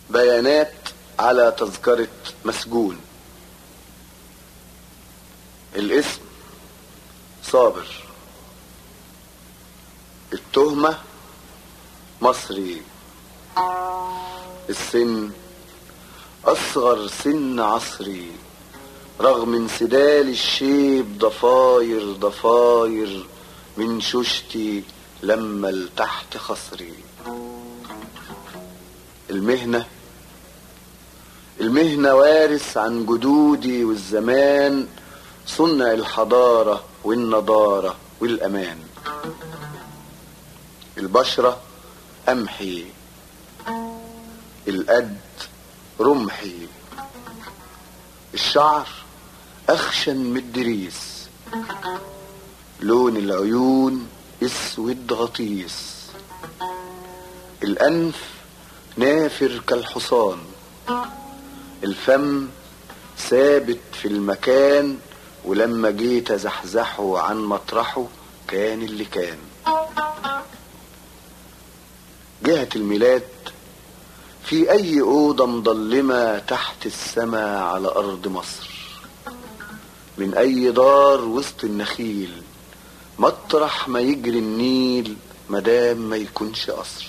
بيانات على تذكرة مسجون الاسم صابر التهمة مصري السن أصغر سن عصري رغم انسدال الشيب ضفاير ضفاير من شوشتي لما لتحت خصري المهنة المهنة وارث عن جدودي والزمان صنع الحضارة والنضارة والأمان البشرة أمحي القد رمحي الشعر أخشن من الدريس لون العيون اسود غطيس الأنف نافر كالحصان الفم ثابت في المكان ولما جيت ازحزحه عن مطرحه كان اللي كان جهة الميلاد في اي اوضة مضلمة تحت السماء على ارض مصر من اي دار وسط النخيل مطرح ما يجري النيل مدام ما يكونش قصر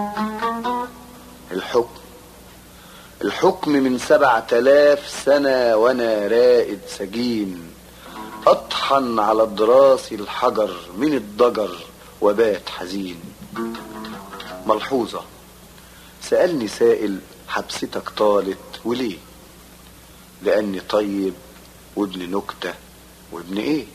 الحكم الحكم من سبع تلاف سنة وانا رائد سجين اطحن على دراسي الحجر من الضجر وبات حزين ملحوظة سألني سائل حبستك طالت وليه لأني طيب وابن نكتة وابن ايه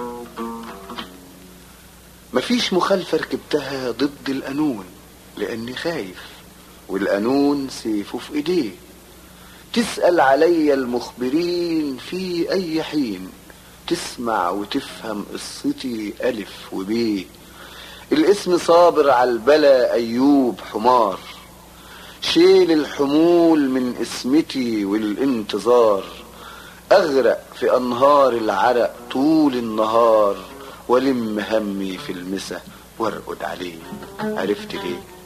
مفيش مخالفة ركبتها ضد القانون لأني خايف والقانون سيفه في ايديه تسأل علي المخبرين في أي حين تسمع وتفهم قصتي ألف وبيه الاسم صابر على البلا أيوب حمار شيل الحمول من اسمتي والانتظار أغرق في أنهار العرق طول النهار ولم همي في المسا وارقد عليه عرفت ليه